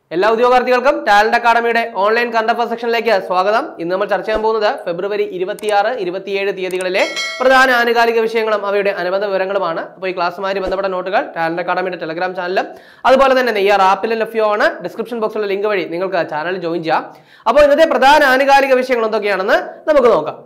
എല്ലാ ഉദ്യോഗാർത്ഥികൾക്കും talent അക്കാഡമിയുടെ online കണ്ടപ്പ സെക്ഷനിലേക്ക് സ്വാഗതം ഇന്ന് നമ്മൾ ചർച്ച ചെയ്യാൻ പോകുന്നത് ഫെബ്രുവരി ഇരുപത്തിയാറ് ഇരുപത്തിയേഴ് തീയതികളിലെ പ്രധാന ആനുകാലിക വിഷയങ്ങളും അവയുടെ അനുബന്ധ വിവരങ്ങളുമാണ് അപ്പോൾ ഈ ക്ലാസ്സുമായി ബന്ധപ്പെട്ട നോട്ടുകൾ ടാലന്റ് അക്കാഡമിയുടെ ടെലഗ്രാം ചാനലും അതുപോലെ തന്നെ നെയ്യാർ ആപ്പിലും ലഭ്യമാണ് ഡിസ്ക്രിപ്ഷൻ ബോക്സിലുള്ള ലിങ്ക് വഴി നിങ്ങൾക്ക് ചാനൽ ജോയിൻ ചെയ്യാം അപ്പോൾ ഇന്നത്തെ പ്രധാന ആനുകാലിക വിഷയങ്ങൾ എന്തൊക്കെയാണെന്ന് നമുക്ക് നോക്കാം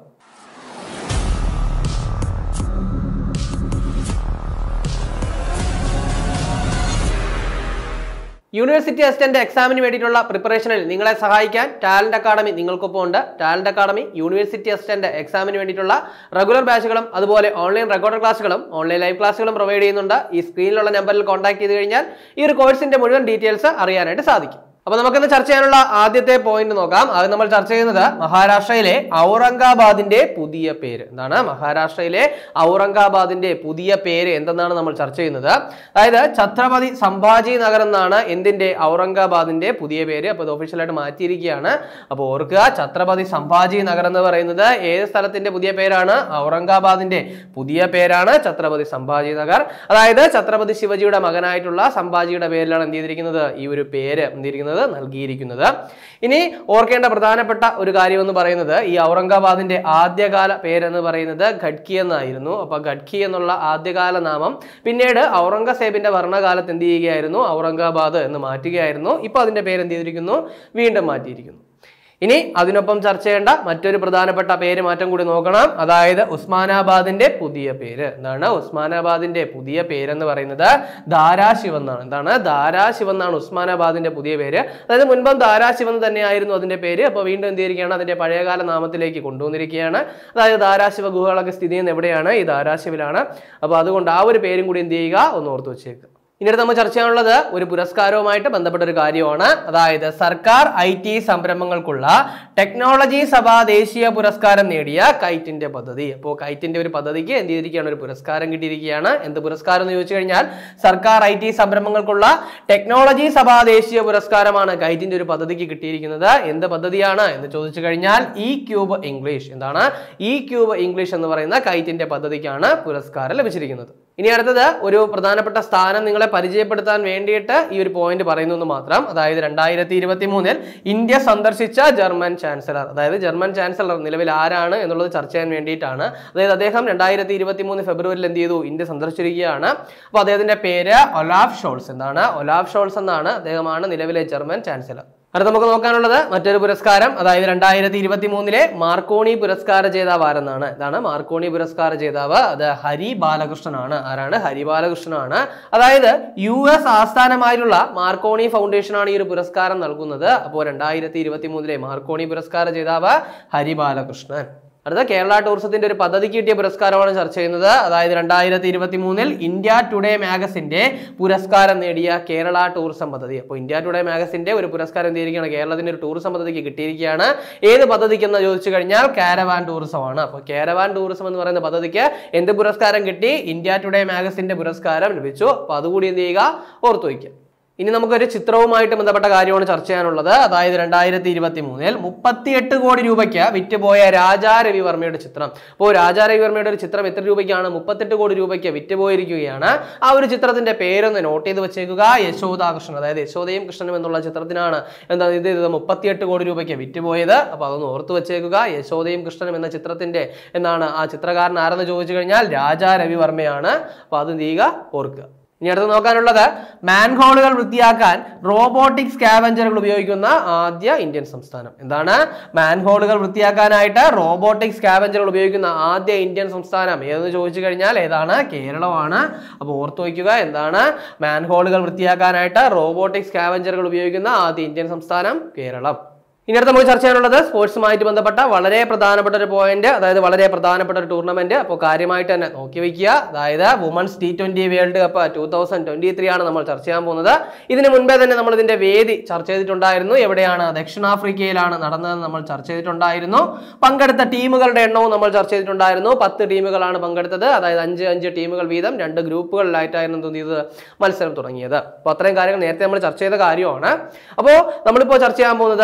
യൂണിവേഴ്സിറ്റി അസിസ്റ്റന്റ് എക്സാമിന് വേണ്ടിയിട്ടുള്ള പ്രിപ്പറേഷനിൽ നിങ്ങളെ സഹായിക്കാൻ ടാലന്റ് അക്കാഡമി നിങ്ങൾക്കൊപ്പം ഉണ്ട് ടാലന്റ് അക്കാഡമി യൂണിവേഴ്സിറ്റി അസിസ്റ്റന്റ് എക്സാമിന് വേണ്ടിയിട്ടുള്ള റെഗുലർ ബാച്ചുകളും അതുപോലെ ഓൺലൈൻ റെക്കോർഡർ ക്ലാസ്സുകളും ഓൺലൈൻ ലൈവ് ക്ലാസ്സുകളും പ്രൊവൈഡ് ചെയ്യുന്നുണ്ട് ഈ സ്ക്രീനിലുള്ള നമ്പറിൽ കോൺടാക്ട് ചെയ്ത് കഴിഞ്ഞാൽ ഈ ഒരു കോഴ്സിന്റെ മുഴുവൻ ഡീറ്റെയിൽസ് അറിയാനായിട്ട് സാധിക്കും അപ്പൊ നമുക്കിന്ന് ചർച്ച ചെയ്യാനുള്ള ആദ്യത്തെ പോയിന്റ് നോക്കാം അത് നമ്മൾ ചർച്ച ചെയ്യുന്നത് മഹാരാഷ്ട്രയിലെ ഔറംഗാബാദിന്റെ പുതിയ പേര് എന്താണ് മഹാരാഷ്ട്രയിലെ ഔറംഗാബാദിന്റെ പുതിയ പേര് എന്തെന്നാണ് നമ്മൾ ചർച്ച ചെയ്യുന്നത് അതായത് ഛത്രപതി സംഭാജി നഗർ എന്നാണ് എന്തിന്റെ ഔറംഗാബാദിന്റെ പുതിയ പേര് അപ്പൊ ഇത് ഒഫീഷ്യലായിട്ട് മാറ്റിയിരിക്കുകയാണ് അപ്പോൾ ഓർക്കുക ഛത്രപതി സംഭാജി നഗർ എന്ന് പറയുന്നത് ഏത് സ്ഥലത്തിന്റെ പുതിയ പേരാണ് ഔറംഗാബാദിന്റെ പുതിയ പേരാണ് ഛത്രപതി സംഭാജി നഗർ അതായത് ഛത്രപതി ശിവജിയുടെ മകനായിട്ടുള്ള സംഭാജിയുടെ പേരിലാണ് എന്ത് ചെയ്തിരിക്കുന്നത് ഈ ഒരു പേര് എന്ത് ചെയ്തിരിക്കുന്നത് നൽകിയിരിക്കുന്നത് ഇനി ഓർക്കേണ്ട പ്രധാനപ്പെട്ട ഒരു കാര്യം എന്ന് പറയുന്നത് ഈ ഔറംഗാബാദിന്റെ ആദ്യകാല പേരെന്ന് പറയുന്നത് ഖഡ്കി എന്നായിരുന്നു അപ്പൊ ഖഡ്കി എന്നുള്ള ആദ്യകാല നാമം പിന്നീട് ഔറംഗസേബിന്റെ ഭരണകാലത്ത് എന്ത് ചെയ്യുകയായിരുന്നു ഔറംഗാബാദ് എന്ന് മാറ്റുകയായിരുന്നു ഇപ്പൊ അതിന്റെ പേര് എന്ത് ചെയ്തിരിക്കുന്നു വീണ്ടും മാറ്റിയിരിക്കുന്നു ഇനി അതിനൊപ്പം ചർച്ച ചെയ്യേണ്ട മറ്റൊരു പ്രധാനപ്പെട്ട പേര് മാറ്റം കൂടി നോക്കണം അതായത് ഉസ്മാനാബാദിന്റെ പുതിയ പേര് എന്താണ് ഉസ്മാനാബാദിന്റെ പുതിയ പേരെന്ന് പറയുന്നത് ധാരാശിവ് എന്നാണ് എന്താണ് ധാരാശിവ് എന്നാണ് ഉസ്മാനാബാദിന്റെ പുതിയ പേര് അതായത് മുൻപും ധാരാശിവ് എന്ന് തന്നെയായിരുന്നു അതിന്റെ പേര് അപ്പോൾ വീണ്ടും എന്ത് ചെയ്തിരിക്കുകയാണ് അതിന്റെ പഴയകാല നാമത്തിലേക്ക് കൊണ്ടുവന്നിരിക്കുകയാണ് അതായത് ധാരാശിവ ഗുഹകളൊക്കെ സ്ഥിതി ചെയ്യുന്ന എവിടെയാണ് ഈ ധാരാശിവിലാണ് അപ്പോൾ അതുകൊണ്ട് ആ ഒരു പേരും കൂടി എന്ത് ചെയ്യുക ഒന്ന് ഓർത്ത് വെച്ചേക്കുക ഇനി അടുത്ത് നമ്മൾ ചർച്ച ചെയ്യാനുള്ളത് ഒരു പുരസ്കാരവുമായിട്ട് ബന്ധപ്പെട്ട ഒരു കാര്യമാണ് അതായത് സർക്കാർ ഐ ടി സംരംഭങ്ങൾക്കുള്ള ടെക്നോളജി സഭ ദേശീയ പുരസ്കാരം നേടിയ കൈറ്റിന്റെ പദ്ധതി അപ്പോൾ കൈറ്റിന്റെ ഒരു പദ്ധതിക്ക് എന്ത് ചെയ്തിരിക്കുകയാണ് ഒരു പുരസ്കാരം കിട്ടിയിരിക്കുകയാണ് എന്ത് പുരസ്കാരം എന്ന് ചോദിച്ചു കഴിഞ്ഞാൽ സർക്കാർ ഐ ടി സംരംഭങ്ങൾക്കുള്ള ടെക്നോളജി സഭ ദേശീയ പുരസ്കാരമാണ് കൈറ്റിന്റെ ഒരു പദ്ധതിക്ക് കിട്ടിയിരിക്കുന്നത് എന്ത് പദ്ധതിയാണ് എന്ന് ചോദിച്ചു കഴിഞ്ഞാൽ ഇ ക്യൂബ് ഇംഗ്ലീഷ് എന്താണ് ഇ ക്യൂബ് ഇംഗ്ലീഷ് എന്ന് പറയുന്ന കൈറ്റിന്റെ പദ്ധതിക്കാണ് പുരസ്കാരം ലഭിച്ചിരിക്കുന്നത് ഇനി അടുത്തത് ഒരു പ്രധാനപ്പെട്ട സ്ഥാനം നിങ്ങളെ പരിചയപ്പെടുത്താൻ വേണ്ടിയിട്ട് ഈ ഒരു പോയിന്റ് പറയുന്നു എന്ന് മാത്രം അതായത് രണ്ടായിരത്തി ഇരുപത്തി മൂന്നിൽ ഇന്ത്യ സന്ദർശിച്ച ജർമ്മൻ ചാൻസലർ അതായത് ജർമ്മൻ ചാൻസലർ നിലവിൽ ആരാണ് എന്നുള്ളത് ചർച്ച ചെയ്യാൻ വേണ്ടിയിട്ടാണ് അതായത് അദ്ദേഹം രണ്ടായിരത്തി ഇരുപത്തി മൂന്ന് ഫെബ്രുവരിയിൽ എന്ത് ചെയ്തു ഇന്ത്യ സന്ദർശിച്ചിരിക്കുകയാണ് അപ്പോൾ അദ്ദേഹത്തിന്റെ പേര് ഒലാഫ് ഷോൾസ് എന്താണ് ഒലാഫ് ഷോൾസ് എന്നാണ് അദ്ദേഹമാണ് നിലവിലെ ജർമ്മൻ ചാൻസലർ അടുത്ത നമുക്ക് നോക്കാനുള്ളത് മറ്റൊരു പുരസ്കാരം അതായത് രണ്ടായിരത്തി ഇരുപത്തി മൂന്നിലെ മാർക്കോണി പുരസ്കാര ജേതാവ് ആരെന്നാണ് ഇതാണ് മാർക്കോണി പുരസ്കാര ജേതാവ് അത് ഹരി ബാലകൃഷ്ണനാണ് ആരാണ് ഹരി ബാലകൃഷ്ണനാണ് അതായത് യു എസ് ആസ്ഥാനമായിട്ടുള്ള മാർക്കോണി ഫൗണ്ടേഷൻ ആണ് ഈ ഒരു പുരസ്കാരം നൽകുന്നത് അപ്പോൾ രണ്ടായിരത്തി ഇരുപത്തി മൂന്നിലെ മാർക്കോണി പുരസ്കാര ജേതാവ് ഹരി ബാലകൃഷ്ണൻ അടുത്ത കേരള ടൂറിസത്തിന്റെ ഒരു പദ്ധതിക്ക് കിട്ടിയ പുരസ്കാരമാണ് ചർച്ച ചെയ്യുന്നത് അതായത് രണ്ടായിരത്തി ഇരുപത്തി മൂന്നിൽ ഇന്ത്യ ടുഡേ മാഗസിന്റെ പുരസ്കാരം നേടിയ കേരള ടൂറിസം പദ്ധതി അപ്പോൾ ഇന്ത്യ ടുഡേ മാഗസിന്റെ ഒരു പുരസ്കാരം എന്തിരിക്കുകയാണ് കേരളത്തിന്റെ ഒരു ടൂറിസം പദ്ധതിക്ക് കിട്ടിയിരിക്കുകയാണ് ഏത് പദ്ധതിക്ക് എന്ന് ചോദിച്ചു കഴിഞ്ഞാൽ കാരവാൻ ടൂറിസം ആണ് അപ്പോൾ കാരവാൻ ടൂറിസം എന്ന് പറയുന്ന പദ്ധതിക്ക് എന്ത് പുരസ്കാരം കിട്ടി ഇന്ത്യ ടുഡേ മാഗസിന്റെ പുരസ്കാരം ലഭിച്ചു അപ്പോൾ അതുകൂടി എന്ത് ചെയ്യുക ഓർത്തു വയ്ക്കുക ഇനി നമുക്കൊരു ചിത്രവുമായിട്ട് ബന്ധപ്പെട്ട കാര്യമാണ് ചർച്ച ചെയ്യാനുള്ളത് അതായത് രണ്ടായിരത്തി ഇരുപത്തി മൂന്നിൽ മുപ്പത്തിയെട്ട് കോടി രൂപയ്ക്ക് വിറ്റുപോയ രാജാ രവിവർമ്മയുടെ ചിത്രം അപ്പോൾ രാജാ രവിവർമ്മയുടെ ഒരു ചിത്രം എത്ര രൂപയ്ക്കാണ് മുപ്പത്തെട്ട് കോടി രൂപയ്ക്ക് വിറ്റുപോയിരിക്കുകയാണ് ആ ഒരു ചിത്രത്തിന്റെ പേരൊന്ന് നോട്ട് ചെയ്ത് വെച്ചേക്കുക യശോദാകൃഷ്ണൻ അതായത് യശോദയും കൃഷ്ണനും എന്നുള്ള ചിത്രത്തിനാണ് എന്താ ഇത് ഇത് മുപ്പത്തിയെട്ട് കോടി രൂപയ്ക്ക് വിറ്റുപോയത് അപ്പോൾ അതൊന്ന് ഓർത്ത് വെച്ചേക്കുക യശോദയും കൃഷ്ണനും എന്ന ചിത്രത്തിന്റെ എന്നാണ് ആ ചിത്രകാരൻ ആരെന്ന് ചോദിച്ചു കഴിഞ്ഞാൽ രാജാ രവിവർമ്മയാണ് അപ്പോൾ അത് ചെയ്യുക ഓർക്കുക ഇനി അടുത്ത് നോക്കാനുള്ളത് മാൻഹോളുകൾ വൃത്തിയാക്കാൻ റോബോട്ടിക് സ്കാവഞ്ചറുകൾ ഉപയോഗിക്കുന്ന ആദ്യ ഇന്ത്യൻ സംസ്ഥാനം എന്താണ് മാൻഹോളുകൾ വൃത്തിയാക്കാനായിട്ട് റോബോട്ടിക് സ്കാവഞ്ചറുകൾ ഉപയോഗിക്കുന്ന ആദ്യ ഇന്ത്യൻ സംസ്ഥാനം ഏതെന്ന് ചോദിച്ചു കഴിഞ്ഞാൽ ഏതാണ് കേരളമാണ് അപ്പോൾ ഓർത്തു വയ്ക്കുക എന്താണ് മാൻഹോളുകൾ വൃത്തിയാക്കാനായിട്ട് റോബോട്ടിക് സ്കാവഞ്ചറുകൾ ഉപയോഗിക്കുന്ന ആദ്യ ഇന്ത്യൻ സംസ്ഥാനം കേരളം ഇനി അടുത്ത് നമുക്ക് ചർച്ച ചെയ്യാനുള്ളത് സ്പോർട്സുമായിട്ട് ബന്ധപ്പെട്ട വളരെ പ്രധാനപ്പെട്ട ഒരു പോയിന്റ് അതായത് വളരെ പ്രധാനപ്പെട്ട ഒരു ടൂർണമെന്റ് അപ്പോൾ കാര്യമായിട്ട് തന്നെ നോക്കി വെക്കുക അതായത് women's T twenty world cup two thousand twenty three ആണ് നമ്മൾ ചർച്ച ചെയ്യാൻ പോകുന്നത് ഇതിന് മുൻപേ തന്നെ നമ്മൾ ഇതിന്റെ വേദി ചർച്ച ചെയ്തിട്ടുണ്ടായിരുന്നു എവിടെയാണ് ദക്ഷിണാഫ്രിക്കയിലാണ് നടന്നതെന്ന് നമ്മൾ ചർച്ച ചെയ്തിട്ടുണ്ടായിരുന്നു പങ്കെടുത്ത ടീമുകളുടെ എണ്ണവും നമ്മൾ ചർച്ച ചെയ്തിട്ടുണ്ടായിരുന്നു പത്ത് ടീമുകളാണ് പങ്കെടുത്തത് അതായത് അഞ്ച് അഞ്ച് ടീമുകൾ വീതം രണ്ട് ഗ്രൂപ്പുകളിലായിട്ടായിരുന്നു എന്ത് ചെയ്തത് മത്സരം തുടങ്ങിയത് അപ്പോൾ അത്രയും കാര്യങ്ങൾ നേരത്തെ നമ്മൾ ചർച്ച ചെയ്ത കാര്യമാണ് അപ്പോൾ നമ്മളിപ്പോൾ ചർച്ച ചെയ്യാൻ പോകുന്നത് അതിന്റെ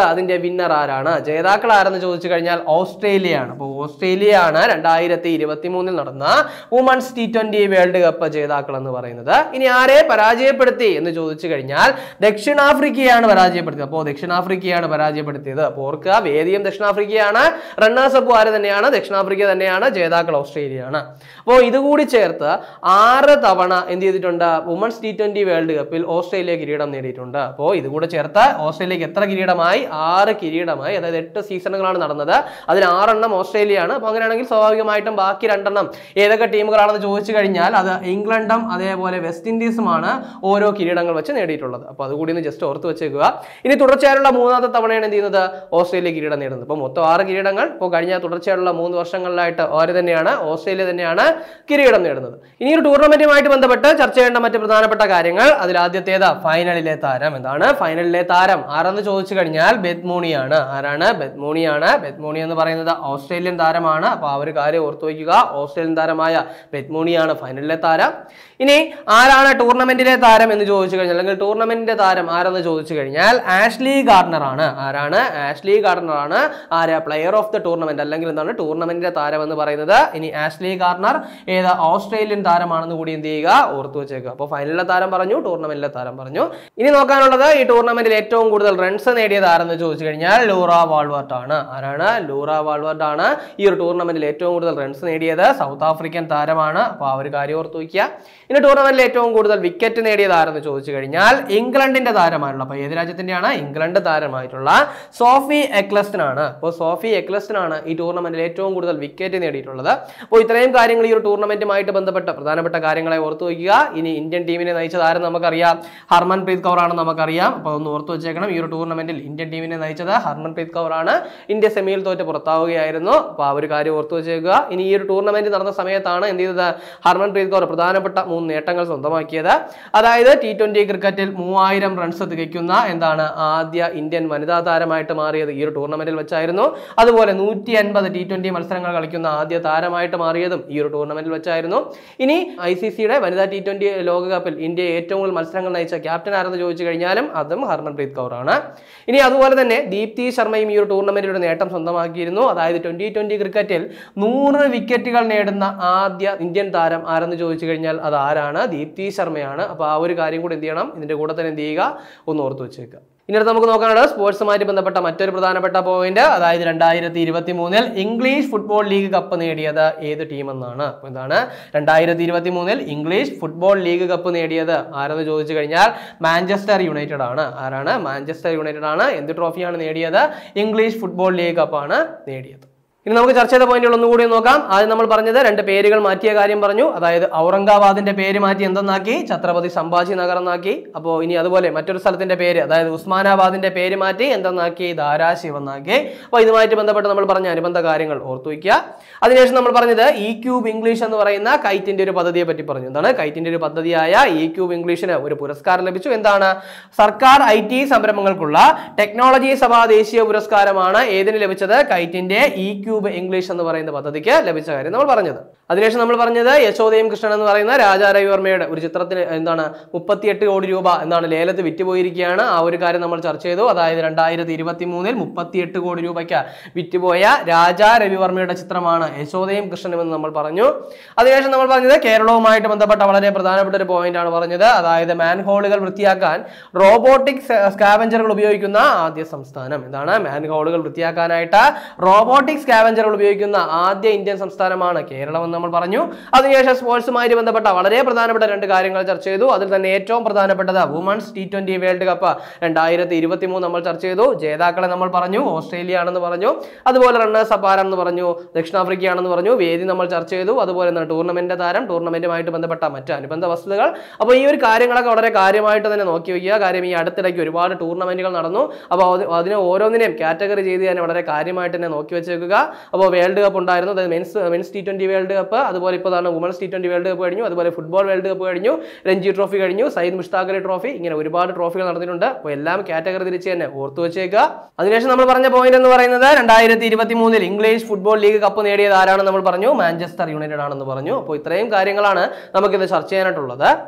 വിന്നർ ആരാണ് ജേതാക്കൾ ആരെന്ന് ചോദിച്ചു കഴിഞ്ഞാൽ ഓസ്ട്രേലിയയാണ് അപ്പോൾ ഓസ്ട്രേലിയയാണ് രണ്ടായിരത്തി ഇരുപത്തി മൂന്നിൽ നടന്ന women's T twenty world cup ജേതാക്കൾ എന്ന് പറയുന്നത് ഇനി ആരെ പരാജയപ്പെടുത്തി എന്ന് ചോദിച്ചു കഴിഞ്ഞാൽ ദക്ഷിണാഫ്രിക്കയാണ് പരാജയപ്പെടുത്തിയത് അപ്പോൾ ദക്ഷിണാഫ്രിക്കയാണ് പരാജയപ്പെടുത്തിയത് അപ്പോൾ ഓർക്കുക വേദിയും ദക്ഷിണാഫ്രിക്കയാണ് റണ്ണേഴ്സ് അപ്പ് ആര് തന്നെയാണ് ദക്ഷിണാഫ്രിക്ക തന്നെയാണ് ജേതാക്കൾ ഓസ്ട്രേലിയയാണ് അപ്പോൾ ഇതുകൂടി ചേർത്ത് ആറ് തവണ എന്ത് ചെയ്തിട്ടുണ്ട് വുമൺസ് ടി ട്വന്റി വേൾഡ് കപ്പിൽ ഓസ്ട്രേലിയ കിരീടം നേടിയിട്ടുണ്ട് അപ്പോൾ ഇതുകൂടെ ചേർത്ത് ഓസ്ട്രേലിയക്ക് എത്ര കിരീടമായി ആറ് കിരീടമായി അതായത് എട്ട് സീസണുകളാണ് നടന്നത് അതിൽ ആറെണ്ണം ഓസ്ട്രേലിയയാണ് അപ്പോൾ അങ്ങനെയാണെങ്കിൽ സ്വാഭാവികമായിട്ടും ബാക്കി രണ്ടെണ്ണം ഏതൊക്കെ ടീമുകളാണെന്ന് ചോദിച്ചു കഴിഞ്ഞാൽ അത് ഇംഗ്ലണ്ടും അതേപോലെ വെസ്റ്റ് ഇൻഡീസുമാണ് ഓരോ കിരീടങ്ങൾ വെച്ച് നേടിയിട്ടുള്ളത് അപ്പോൾ അതുകൂടി ഒന്ന് ജസ്റ്റ് ഓർത്ത് വെച്ചേക്കുക ഇനി തുടർച്ചയായുള്ള മൂന്നാമത്തെ തവണയാണ് എന്ത് ചെയ്യുന്നത് ഓസ്ട്രേലിയ കിരീടം നേടുന്നത് അപ്പോൾ മൊത്തം ആറ് കിരീടങ്ങൾ ഇപ്പോൾ കഴിഞ്ഞ തുടർച്ചയായുള്ള മൂന്ന് വർഷങ്ങളിലായിട്ട് ആര് തന്നെയാണ് ഓസ്ട്രേലിയ തന്നെയാണ് കിരീടം നേടുന്നത് ഇനി ഒരു ടൂർണമെന്റുമായിട്ട് ബന്ധപ്പെട്ട് ചർച്ച ചെയ്യേണ്ട മറ്റ് പ്രധാനപ്പെട്ട കാര്യങ്ങൾ അതിൽ ആദ്യത്തേത് ഫൈനലിലെ താരം എന്താണ് ഫൈനലിലെ താരം ആരെന്ന് ചോദിച്ചു കഴിഞ്ഞാൽ ബെത്മോണിയാണ് ആരാണ് ബെത്മോണിയാണ് ബെത്മോണി എന്ന് പറയുന്നത് ഓസ്ട്രേലിയൻ താരമാണ് അപ്പോൾ ആ ഒരു കാര്യം ഓർത്തു വയ്ക്കുക ഓസ്ട്രേലിയൻ താരമായ ബെത്മോണിയാണ് ഫൈനലിലെ താരം ഇനി ആരാണ് ടൂർണമെന്റിലെ താരം എന്ന് ചോദിച്ചു കഴിഞ്ഞാൽ അല്ലെങ്കിൽ ടൂർണമെന്റിന്റെ താരം ആരെന്ന് ചോദിച്ചു കഴിഞ്ഞാൽ ആഷ്ലി ഗാർഡനർ ആണ് ആരാണ് ആഷ്ലി ഗാർഡനർ ആണ് ആര് പ്ലെയർ ഓഫ് ദ ടൂർണമെന്റ് അല്ലെങ്കിൽ എന്താണ് ടൂർണമെന്റിന്റെ താരം എന്ന് പറയുന്നത് ഇനി ആഷ്ലി ഗാർഡനർ ഏത് ഓസ്ട്രേലിയൻ താരമാണെന്ന് കൂടി എന്ത് ചെയ്യുക ഓർത്തു വെച്ചേക്കുക അപ്പോൾ ഫൈനലിലെ താരം പറഞ്ഞു ടൂർണമെന്റിലെ താരം പറഞ്ഞു ഇനി നോക്കാനുള്ളത് ഈ ടൂർണമെന്റിൽ ഏറ്റവും കൂടുതൽ റൺസ് നേടിയത് ആരെന്ന് ചോദിച്ചു കഴിഞ്ഞാൽ ലൂറ വാൾവർട്ട് ആണ് ആരാണ് ലൂറ വാൾവർട്ട് ആണ് ഈ ഒരു ടൂർണമെന്റിൽ ഏറ്റവും കൂടുതൽ റൺസ് നേടിയത് സൗത്ത് ആഫ്രിക്കൻ താരമാണ് അപ്പോൾ ആ ഒരു കാര്യം ഓർത്തു വയ്ക്കുക ഇനി ടൂർണമെന്റിൽ ഏറ്റവും കൂടുതൽ വിക്കറ്റ് നേടിയത് ആരെന്ന് ചോദിച്ചു കഴിഞ്ഞാൽ ഇംഗ്ലണ്ടിന്റെ താരമായിട്ടുള്ള അപ്പോൾ ഏത് രാജ്യത്തിന്റെയാണ് ഇംഗ്ലണ്ട് താരമായിട്ടുള്ള സോഫി എക്ലസ്റ്റൻ ആണ് അപ്പോൾ സോഫി എക്ലസ്റ്റൻ ആണ് ഈ ടൂർണമെന്റിൽ ഏറ്റവും കൂടുതൽ വിക്കറ്റ് നേടിയിട്ടുള്ളത് അപ്പോൾ ഇത്രയും കാര്യങ്ങൾ ഈ ഒരു ടൂർണമെന്റുമായിട്ട് ബന്ധപ്പെട്ട പ്രധാനപ്പെട്ട കാര്യങ്ങളെ ഓർത്തു വയ്ക്കുക ഇനി ഇന്ത്യൻ ടീമിനെ നയിച്ചത് ആരും നമുക്കറിയാം ഹർമൻപ്രീത് കൗർ ആണെന്ന് നമുക്കറിയാം അപ്പോൾ ഒന്ന് ഓർത്തു വെച്ചേക്കണം ഈ ഒരു ടൂർണമെന്റിൽ ഇന്ത്യൻ ടീമിനെ നയിച്ചത് ഹർമൻപ്രീത് കൗർ ആണ് ഇന്ത്യ സെമിയിൽ തോറ്റ് പുറത്താവുകയായിരുന്നു അപ്പോൾ ആ ഒരു കാര്യം ഓർത്തു വെച്ചേക്കുക ഇനി ഈ ഒരു ടൂർണമെന്റ് നടന്ന സമയത്താണ് എന്ത് ചെയ്തത് ഹർമൻപ്രീത് കൗർ പ്രധാനപ്പെട്ട മൂന്ന് നേട്ടങ്ങൾ സ്വന്തമാക്കിയത് അതായത് ടി ട്വന്റി ക്രിക്കറ്റിൽ മൂവായിരം റൺസ് തികയ്ക്കുന്ന എന്താണ് ആദ്യ ഇന്ത്യൻ വനിതാ താരമായിട്ട് മാറിയത് ഈ ഒരു ടൂർണമെന്റിൽ വെച്ചായിരുന്നു അതുപോലെ നൂറ്റി അൻപത് ടി ട്വന്റി മത്സരങ്ങൾ കളിക്കുന്ന ആദ്യ താരമായിട്ട് മാറിയതും ഈ ഒരു ടൂർണമെന്റിൽ വെച്ചായിരുന്നു ഇനി ഐ സി സിയുടെ വനിതാ ടി ട്വന്റി ലോകകപ്പിൽ ഇന്ത്യ ഏറ്റവും കൂടുതൽ മത്സരങ്ങൾ നയിച്ച ക്യാപ്റ്റൻ ആരെന്ന് ചോദിച്ചു കഴിഞ്ഞാലും അതും ഹർമൻപ്രീത് കൗർ ആണ് ഇനി അതുപോലെ തന്നെ ദീപ്തി ശർമ്മയും ഈ ഒരു ടൂർണമെന്റിൽ ഒരു നേട്ടം സ്വന്തമാക്കിയിരുന്നു അതായത് ട്വന്റി ട്വന്റി ക്രിക്കറ്റിൽ നൂറ് വിക്കറ്റുകൾ നേടുന്ന ആദ്യ ഇന്ത്യൻ താരം ആരെന്ന് ചോദിച്ചു കഴിഞ്ഞാൽ അത് ആരാണ് ദീപ്തി ശർമ്മയാണ് അപ്പോൾ ആ ഒരു കാര്യം കൂടി എന്ത് ചെയ്യണം ഇതിന്റെ കൂടെ തന്നെ എന്ത് ചെയ്യുക ഒന്ന് ഓർത്ത് വെച്ചേക്കുക ഇനി അടുത്ത് നമുക്ക് നോക്കാനുള്ളത് സ്പോർട്സുമായിട്ട് ബന്ധപ്പെട്ട മറ്റൊരു പ്രധാനപ്പെട്ട പോയിന്റ് അതായത് രണ്ടായിരത്തി ഇരുപത്തി മൂന്നിൽ ഇംഗ്ലീഷ് ഫുട്ബോൾ ലീഗ് കപ്പ് നേടിയത് ഏത് ടീമെന്നാണ് അപ്പോൾ എന്താണ് രണ്ടായിരത്തി ഇരുപത്തി മൂന്നിൽ ഇംഗ്ലീഷ് ഫുട്ബോൾ ലീഗ് കപ്പ് നേടിയത് ആരെന്ന് ചോദിച്ചു കഴിഞ്ഞാൽ മാഞ്ചസ്റ്റർ യുണൈറ്റഡ് ആണ് ആരാണ് മാഞ്ചസ്റ്റർ യുണൈറ്റഡ് ആണ് എന്ത് ട്രോഫിയാണ് നേടിയത് ഇംഗ്ലീഷ് ഫുട്ബോൾ ലീഗ് കപ്പാണ് നേടിയത് ഇനി നമുക്ക് ചർച്ച ചെയ്ത പോയിന്റുകൾ ഒന്നുകൂടി നോക്കാം ആദ്യം നമ്മൾ പറഞ്ഞത് രണ്ട് പേരുകൾ മാറ്റിയ കാര്യം പറഞ്ഞു അതായത് ഔറംഗാബാദിന്റെ പേര് മാറ്റി എന്തെന്നാക്കി ഛത്രപതി സംഭാജി നഗർ എന്നാക്കി അപ്പോൾ ഇനി അതുപോലെ മറ്റൊരു സ്ഥലത്തിന്റെ പേര് അതായത് ഉസ്മാനാബാദിന്റെ പേര് മാറ്റി എന്തെന്നാക്കി ധാരാശിവ് എന്നാക്കി അപ്പോൾ ഇതുമായിട്ട് ബന്ധപ്പെട്ട് നമ്മൾ പറഞ്ഞ അനുബന്ധ കാര്യങ്ങൾ ഓർത്തു വയ്ക്കുക അതിനുശേഷം നമ്മൾ പറഞ്ഞത് ഇ ക്യൂബ് ഇംഗ്ലീഷ് എന്ന് പറയുന്ന കൈറ്റിന്റെ ഒരു പദ്ധതിയെ പറ്റി പറഞ്ഞു എന്താണ് കൈറ്റിന്റെ ഒരു പദ്ധതിയായ ഇ ക്യൂബ് ഇംഗ്ലീഷിന് ഒരു പുരസ്കാരം ലഭിച്ചു എന്താണ് സർക്കാർ ഐ ടി സംരംഭങ്ങൾക്കുള്ള ടെക്നോളജി സഭാ ദേശീയ പുരസ്കാരമാണ് ഏതിന് ലഭിച്ചത് കൈറ്റിന്റെ ഇ ക്യൂബ് ഇംഗ്ലീഷ് എന്ന് പറയുന്ന പദ്ധതിക്ക് ലഭിച്ച കാര്യം നമ്മൾ പറഞ്ഞത് അതിനുശേഷം നമ്മൾ പറഞ്ഞത് യശോദയം കൃഷ്ണൻ എന്ന് പറയുന്ന രാജാ രവിവർമ്മയുടെ ഒരു ചിത്രത്തിന് എന്താണ് മുപ്പത്തിയെട്ട് കോടി രൂപ എന്താണ് ലേലത്ത് വിറ്റുപോയിരിക്കുകയാണ് ആ ഒരു കാര്യം നമ്മൾ ചർച്ച ചെയ്തു അതായത് രണ്ടായിരത്തി ഇരുപത്തി മൂന്നിൽ മുപ്പത്തിയെട്ട് കോടി രൂപയ്ക്ക് വിറ്റുപോയ രാജാ രവിവർമ്മയുടെ ചിത്രമാണ് യശോദയും കൃഷ്ണനും എന്ന് നമ്മൾ പറഞ്ഞു അതിനുശേഷം നമ്മൾ പറഞ്ഞത് കേരളവുമായിട്ട് ബന്ധപ്പെട്ട വളരെ പ്രധാനപ്പെട്ട ഒരു പോയിന്റ് ആണ് പറഞ്ഞത് അതായത് മാൻഹോളുകൾ വൃത്തിയാക്കാൻ റോബോട്ടിക് സ്കാവഞ്ചറുകൾ ഉപയോഗിക്കുന്ന ആദ്യ സംസ്ഥാനം എന്താണ് മാൻഹോളുകൾ വൃത്തിയാക്കാനായിട്ട് റോബോട്ടിക് സ്കാവഞ്ചറുകൾ ഉപയോഗിക്കുന്ന ആദ്യ ഇന്ത്യൻ സംസ്ഥാനമാണ് കേരളം എന്ന് നമ്മൾ പറഞ്ഞു അതിനുശേഷം സ്പോർട്സുമായി ബന്ധപ്പെട്ട വളരെ പ്രധാനപ്പെട്ട രണ്ട് കാര്യങ്ങൾ ചർച്ച ചെയ്തു അതിൽ തന്നെ ഏറ്റവും പ്രധാനപ്പെട്ടത് women's T twenty world cup രണ്ടായിരത്തി ഇരുപത്തി മൂന്ന് നമ്മൾ ചർച്ച ചെയ്തു ജേതാക്കളെ നമ്മൾ പറഞ്ഞു ഓസ്ട്രേലിയ ആണെന്ന് പറഞ്ഞു അതുപോലെ റണ്ണേഴ്സ് അപ്പ് ആരാണെന്ന് പറഞ്ഞു ദക്ഷിണാഫ്രിക്ക ആണെന്ന് പറഞ്ഞു വേദി നമ്മൾ ചർച്ച ചെയ്തു അതുപോലെ തന്നെ ടൂർണമെന്റ് താരം ടൂർണമെന്റുമായിട്ട് ബന്ധപ്പെട്ട മറ്റ് അനുബന്ധ വസ്തുതകൾ അപ്പോൾ ഈ ഒരു കാര്യങ്ങളൊക്കെ വളരെ കാര്യമായിട്ട് തന്നെ നോക്കി വയ്ക്കുക കാര്യം ഈ അടുത്തിടയ്ക്ക് ഒരുപാട് ടൂർണമെന്റുകൾ നടന്നു അപ്പോൾ അത് അതിനെ ഓരോന്നിനെയും കാറ്റഗറി ചെയ്ത് തന്നെ വളരെ കാര്യമായിട്ട് തന്നെ നോക്കി വെച്ചേക്കുക അപ്പോൾ വേൾഡ് കപ്പ് ഉണ്ടായിരുന്നു അതായത് men's men's T twenty world cup അതുപോലെ ഇപ്പോൾ തന്നെ women's T twenty world cup കഴിഞ്ഞു അതുപോലെ ഫുട്ബോൾ വേൾഡ് കപ്പ് കഴിഞ്ഞു രഞ്ജി ട്രോഫി കഴിഞ്ഞു സയ്യിദ് മുഷ്താഖ് അലി ട്രോഫി ഇങ്ങനെ ഒരുപാട് ട്രോഫികൾ നടന്നിട്ടുണ്ട് അപ്പോൾ എല്ലാം കാറ്റഗറി തിരിച്ച് തന്നെ ഓർത്തു വെച്ചേക്കുക അതിനുശേഷം നമ്മൾ പറഞ്ഞ പോയിന്റ് എന്ന് പറയുന്നത് രണ്ടായിരത്തി ഇരുപത്തി മൂന്നിൽ ഇംഗ്ലീഷ് ഫുട്ബോൾ ലീഗ് കപ്പ് നേടിയത് ആരാണെന്ന് നമ്മൾ പറഞ്ഞു മാഞ്ചസ്റ്റർ യുണൈറ്റഡ് ആണെന്ന് പറഞ്ഞു അപ്പോൾ ഇത്രയും കാര്യങ്ങളാണ് നമുക്കിത് ചർച്ച ചെയ്യാനായിട്ടുള്ളത്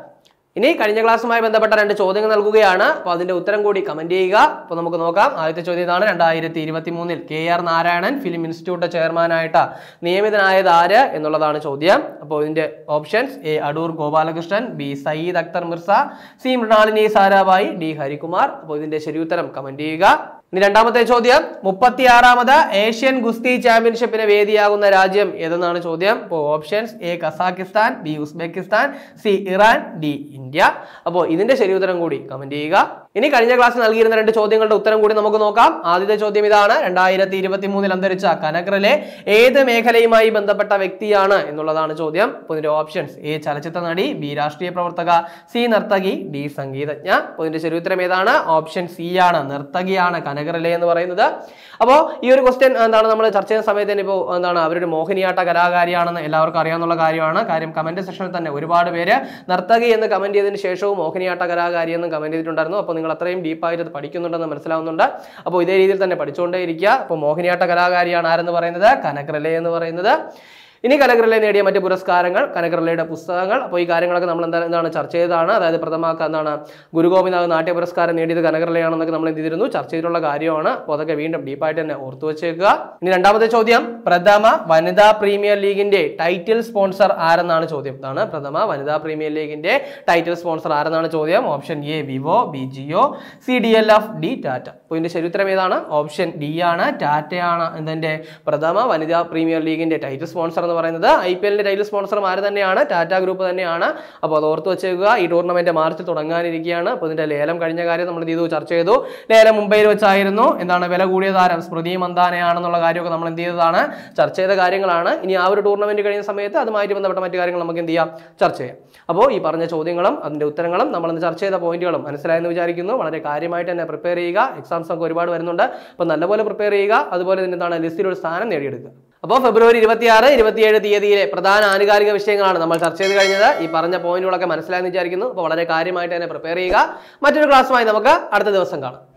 ഇനി കഴിഞ്ഞ ക്ലാസ്സുമായി ബന്ധപ്പെട്ട രണ്ട് ചോദ്യങ്ങൾ നൽകുകയാണ് അപ്പോൾ അതിന്റെ ഉത്തരം കൂടി കമന്റ് ചെയ്യുക അപ്പോൾ നമുക്ക് നോക്കാം ആദ്യത്തെ ചോദ്യം ഇതാണ് രണ്ടായിരത്തി ഇരുപത്തി മൂന്നിൽ K R Narayanan film institute ചെയർമാനായിട്ട് നിയമിതനായത് ആര് എന്നുള്ളതാണ് ചോദ്യം അപ്പോൾ ഇതിന്റെ options A Adoor Gopalakrishnan B Saeed Akhtar Mirza C Mrinalini Sarabhai D Harikumar അപ്പോൾ ഇതിന്റെ ശരിയുത്തരം കമന്റ് ചെയ്യുക ഇനി രണ്ടാമത്തെ ചോദ്യം മുപ്പത്തിയാറാമത് ഏഷ്യൻ ഗുസ്തി ചാമ്പ്യൻഷിപ്പിന് വേദിയാകുന്ന രാജ്യം ഏതെന്നാണ് ചോദ്യം അപ്പോൾ options A Kazakhstan B Uzbekistan C Iran D India അപ്പോൾ ഇതിന്റെ ശരിയുത്തരം കൂടി കമന്റ് ചെയ്യുക ഇനി കഴിഞ്ഞ ക്ലാസ്സിൽ നൽകിയിരുന്ന രണ്ട് ചോദ്യങ്ങളുടെ ഉത്തരം കൂടി നമുക്ക് നോക്കാം ആദ്യത്തെ ചോദ്യം ഇതാണ് രണ്ടായിരത്തി ഇരുപത്തി മൂന്നിൽ അന്തരിച്ച കനക്രലെ ഏത് മേഖലയുമായി ബന്ധപ്പെട്ട വ്യക്തിയാണ് എന്നുള്ളതാണ് ചോദ്യം അപ്പോൾ ഇതിന്റെ ഓപ്ഷൻസ് എ ചലച്ചിത്ര നടി ബി രാഷ്ട്രീയ പ്രവർത്തക സി നർത്തകി ഡി സംഗീതജ്ഞ അപ്പോൾ ഇതിന്റെ ശരിയുത്തരം ഏതാണ് ഓപ്ഷൻ സി ആണ് നർത്തകിയാണ് കനകരലെ എന്ന് പറയുന്നത് അപ്പോൾ ഈ ഒരു ക്വസ്റ്റ്യൻ എന്താണ് നമ്മൾ ചർച്ച ചെയ്യുന്ന സമയത്ത് തന്നെ ഇപ്പോൾ എന്താണ് അവരൊരു മോഹിനിയാട്ട കലാകാരിയാണെന്ന് എല്ലാവർക്കും അറിയാവുന്ന കാര്യമാണ് കാര്യം കമന്റ് സെക്ഷനിൽ തന്നെ ഒരുപാട് പേര് നർത്തകി എന്ന് കമന്റ് ചെയ്തതിന് ശേഷവും മോഹിനിയാട്ട കലാകാരി എന്ന് കമന്റ് ചെയ്തിട്ടുണ്ടായിരുന്നു അപ്പോൾ നിങ്ങൾ അത്രയും ഡീപ്പായിട്ട് അത് പഠിക്കുന്നുണ്ടെന്ന് മനസ്സിലാവുന്നുണ്ട് അപ്പോൾ ഇതേ രീതിയിൽ തന്നെ പഠിച്ചുകൊണ്ടേ ഇരിക്കുക അപ്പോൾ മോഹിനിയാട്ട കലാകാരിയാണ് ആരെന്ന് പറയുന്നത് കനകരലെ എന്ന് പറയുന്നത് ഇനി കനകരലെ നേടിയ മറ്റ് പുരസ്കാരങ്ങൾ കനകരലയുടെ പുസ്തകങ്ങൾ അപ്പോൾ ഈ കാര്യങ്ങളൊക്കെ നമ്മൾ എന്താ എന്താണ് ചർച്ച ചെയ്തതാണ് അതായത് പ്രഥമാക്ക എന്താണ് ഗുരുഗോപിനാഥ് നാട്യ പുരസ്കാരം നേടിയത് കനകരലയാണെന്നൊക്കെ നമ്മൾ എന്ത് ചെയ്തിരുന്നു ചർച്ച ചെയ്തിട്ടുള്ള കാര്യമാണ് അപ്പോൾ അതൊക്കെ വീണ്ടും ഡീപ്പായിട്ട് തന്നെ ഓർത്തു വെച്ചേക്കുക ഇനി രണ്ടാമത്തെ ചോദ്യം പ്രഥമ വനിതാ പ്രീമിയർ ലീഗിന്റെ ടൈറ്റിൽ സ്പോൺസർ ആരെന്നാണ് ചോദ്യം ഇതാണ് പ്രഥമ വനിതാ പ്രീമിയർ ലീഗിന്റെ ടൈറ്റിൽ സ്പോൺസർ ആരെന്നാണ് ചോദ്യം option A Vivo B Jio C D L F D Tata അപ്പോൾ ഇതിന്റെ ശരിയുത്തരം ഏതാണ് ഓപ്ഷൻ ഡി ആണ് ടാറ്റയാണ് ഇതിന്റെ പ്രഥമ വനിതാ പ്രീമിയർ ലീഗിന്റെ ടൈറ്റിൽ സ്പോൺസർ എന്ന് പറയുന്നത് ഐ പി എല്ലിന്റെ ടൈറ്റിൽ സ്പോൺസർ ആര് തന്നെയാണ് ടാറ്റ ഗ്രൂപ്പ് തന്നെയാണ് അപ്പോൾ അത് ഓർത്ത് വെച്ചേക്കുക ഈ ടൂർണമെന്റ് മാർച്ച് തുടങ്ങാനിരിക്കുകയാണ് അപ്പോൾ ഇതിന്റെ ലേലം കഴിഞ്ഞ കാര്യം നമ്മൾ എന്ത് ചെയ്തു ചർച്ച ചെയ്തു ലേലം മുംബൈയിൽ വെച്ചായിരുന്നു എന്താണ് വില കൂടിയ താരം സ്മൃതി മന്ദാനയാണെന്നുള്ള കാര്യമൊക്കെ നമ്മൾ എന്ത് ചെയ്തതാണ് ചർച്ച ചെയ്ത കാര്യങ്ങളാണ് ഇനി ആ ഒരു ടൂർണമെന്റ് കഴിയുന്ന സമയത്ത് അതുമായിട്ട് ബന്ധപ്പെട്ട മറ്റു കാര്യങ്ങൾ നമുക്ക് എന്ത് ചെയ്യാം ചർച്ച ചെയ്യാം അപ്പോൾ ഈ പറഞ്ഞ ചോദ്യങ്ങളും അതിന്റെ ഉത്തരങ്ങളും നമ്മൾ ഇന്ന് ചർച്ച ചെയ്ത പോയിന്റുകളും മനസ്സിലായെന്ന് വിചാരിക്കുന്നു വളരെ കാര്യമായിട്ട് തന്നെ പ്രിപ്പയർ ചെയ്യുക എക്സാംസ് ഒക്കെ ഒരുപാട് വരുന്നുണ്ട് അപ്പോൾ നല്ലപോലെ പ്രിപ്പയർ ചെയ്യുക അതുപോലെ തന്നെ എന്താണ് ലിസ്റ്റിൽ ഒരു സ്ഥാനം നേടിയെടുക്കുക അപ്പോൾ ഫെബ്രുവരി ഇരുപത്തിയാറ് ഇരുപത്തിയേഴ് തീയതിയിലെ പ്രധാന ആനുകാലിക വിഷയങ്ങളാണ് നമ്മൾ ചർച്ച ചെയ്ത് കഴിഞ്ഞത് ഈ പറഞ്ഞ പോയിന്റുകളൊക്കെ മനസ്സിലായെന്ന് വിചാരിക്കുന്നു അപ്പോൾ വളരെ കാര്യമായിട്ട് തന്നെ പ്രിപ്പയർ ചെയ്യുക മറ്റൊരു ക്ലാസ്സുമായി നമുക്ക് അടുത്ത ദിവസം കാണാം